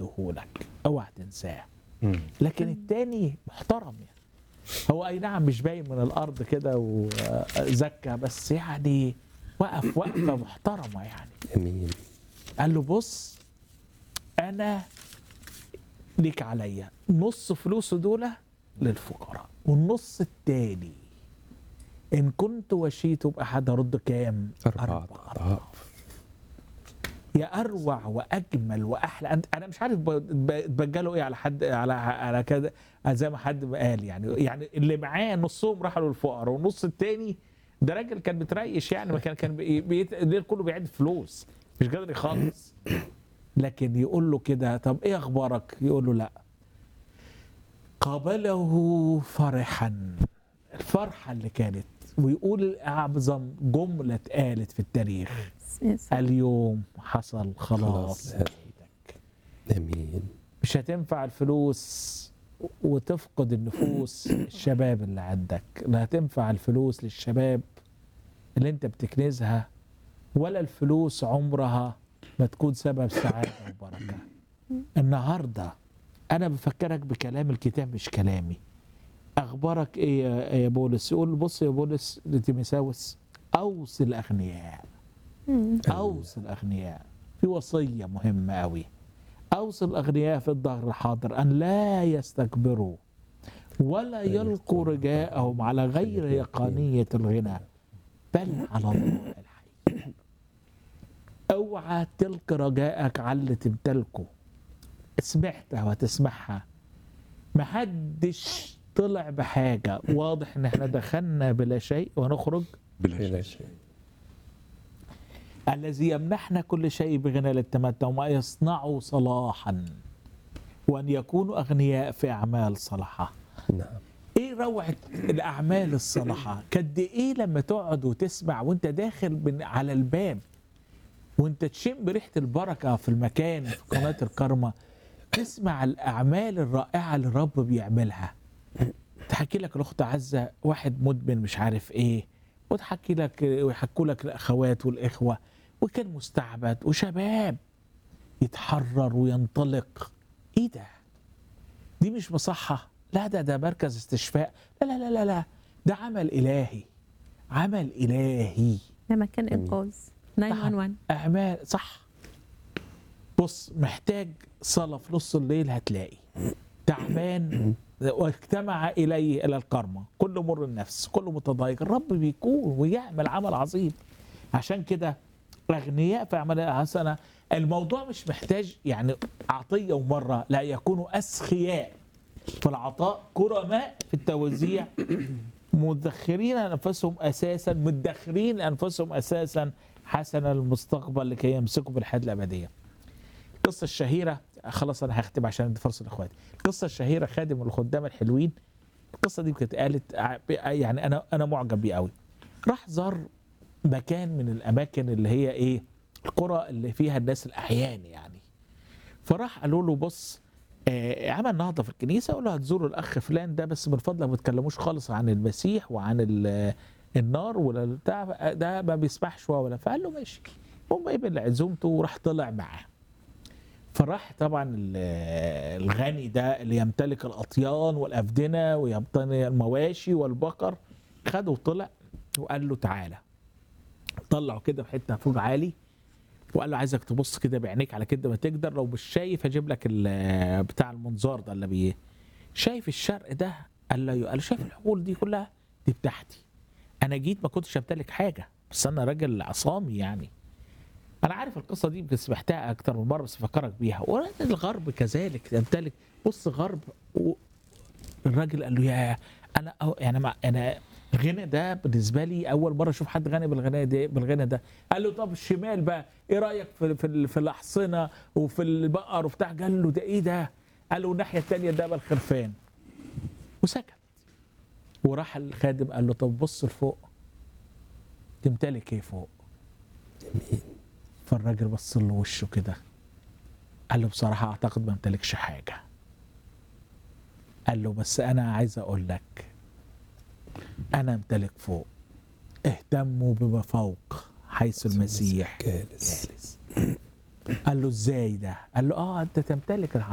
اديهولك اوعى تنساه مم. لكن التاني محترم يعني هو اي نعم مش باين من الارض كده وزكى بس يعني وقف وقفه محترمه يعني امين قال له بص انا ليك عليا نص فلوسه دول للفقراء والنص التاني ان كنت وشيت باحد ارد كام أربعة أضعاف يا اروع واجمل واحلى أنت- انا مش عارف ب- ب- تبجلوا ايه على حد على على كده زي ما حد ما قال يعني يعني اللي معاه نصهم راحوا للفقراء والنص التاني ده راجل كان بتريش يعني ما كان كان بي- بيت... الليل كله بيعد فلوس مش قادر يخلص لكن يقول له كده طب ايه اخبارك يقول له لا قابله فرحا الفرحه اللي كانت ويقول اعظم جمله اتقالت في التاريخ يس. اليوم حصل خلاص خلاص. بإيدك. امين مش هتنفع الفلوس وتفقد النفوس الشباب اللي عندك لا هتنفع الفلوس للشباب اللي انت بتكنزها ولا الفلوس عمرها ما تكون سبب سعادة وبركة النهاردة أنا بفكرك بكلام الكتاب مش كلامي أخبارك إيه يا- يا بولس يقول بص يا بولس لتيمساوس أوصي الأغنياء مم. أوصي الأغنياء في وصية مهمة أوي أوصي الأغنياء في الظهر الحاضر أن لا يستكبروا ولا يلقوا رجاءهم على غير يقانية الغنى بل على الله الحي اوعى تلقي رجائك على اللي تمتلكه سمعتها وتسمعها محدش طلع بحاجة واضح ان احنا دخلنا بلا شيء ونخرج بلا شيء الذي يمنحنا كل شيء بغنى للتمتع وما يصنعوا صلاحا وان يكونوا اغنياء في اعمال صلاحه نعم ايه روعه الاعمال الصالحه قد ايه لما تقعد وتسمع وانت داخل من على الباب وانت تشم ريحه البركه في المكان في قناه الكرمه تسمع الاعمال الرائعه اللي الرب بيعملها تحكي لك الاخت عزه واحد مدمن مش عارف ايه وتحكي لك ويحكوا لك الاخوات والاخوه وكان مستعبد وشباب يتحرر وينطلق ايه ده دي مش مصحة لا ده ده مركز استشفاء لا لا لا لا لا ده عمل إلهي عمل إلهي ده مكان انقاذ 911 أعمال صح بص محتاج صلاة في نص الليل هتلاقي تعبان واجتمع إليه إلى الكرمة كل مر النفس كل متضايق الرب بيكون ويعمل عمل عظيم عشان كده أغنياء في أعمال حسنة الموضوع مش محتاج يعني عطية ومرة لا يكونوا أسخياء في العطاء كرماء في التوزيع مدخرين انفسهم اساسا مدخرين انفسهم اساسا حسن المستقبل لكي يمسكوا بالحياه الابديه. القصه الشهيره خلاص انا هختم عشان ادي فرصه لاخواتي. القصه الشهيره خادم الخدام الحلوين القصه دي كانت قالت ع- يعني انا انا معجب بيه قوي. راح زار مكان من الاماكن اللي هي ايه؟ القرى اللي فيها الناس الاحيان يعني. فراح قالوا له بص آه، عمل نهضه في الكنيسه قال له هتزوروا الاخ فلان ده بس من فضلك ما تتكلموش خالص عن المسيح وعن ال- النار ولا بتاع ده ما بيسمحش ولا فقال له ماشي المهم قبل عزومته وراح طلع معاه فراح طبعا ال- الغني ده اللي يمتلك الاطيان والافدنه ويمتلك المواشي والبقر خده وطلع وقال له تعالى طلعه كده في حته فوق عالي وقال له عايزك تبص كده بعينيك على كده ما تقدر لو مش شايف هجيب لك ال- بتاع المنظار ده اللي بيه شايف الشرق ده قال له أيوه. قال له شايف الحقول دي كلها دي بتاعتي انا جيت ما كنتش امتلك حاجه بس انا راجل عصامي يعني انا عارف القصه دي بس محتاجها اكتر من مره بس افكرك بيها والغرب كذلك يمتلك بص غرب و... الراجل قال له يا انا أو يعني مع انا الغنى ده بالنسبه لي اول مره اشوف حد غني بالغنى ده بالغنى ده قال له طب الشمال بقى ايه رايك في في, ال- في الاحصنه وفي البقر وبتاع قال له ده ايه ده قال له الناحيه الثانيه ده بقى الخرفان وسكت وراح الخادم قال له طب بص لفوق تمتلك ايه فوق امين فالراجل بص له وشه كده قال له بصراحة أعتقد ما امتلكش حاجة قال له بس أنا عايز أقول لك أنا امتلك فوق اهتموا بما فوق حيث المسيح جالس جالس قال له ازاي ده قال له اه انت تمتلك العرش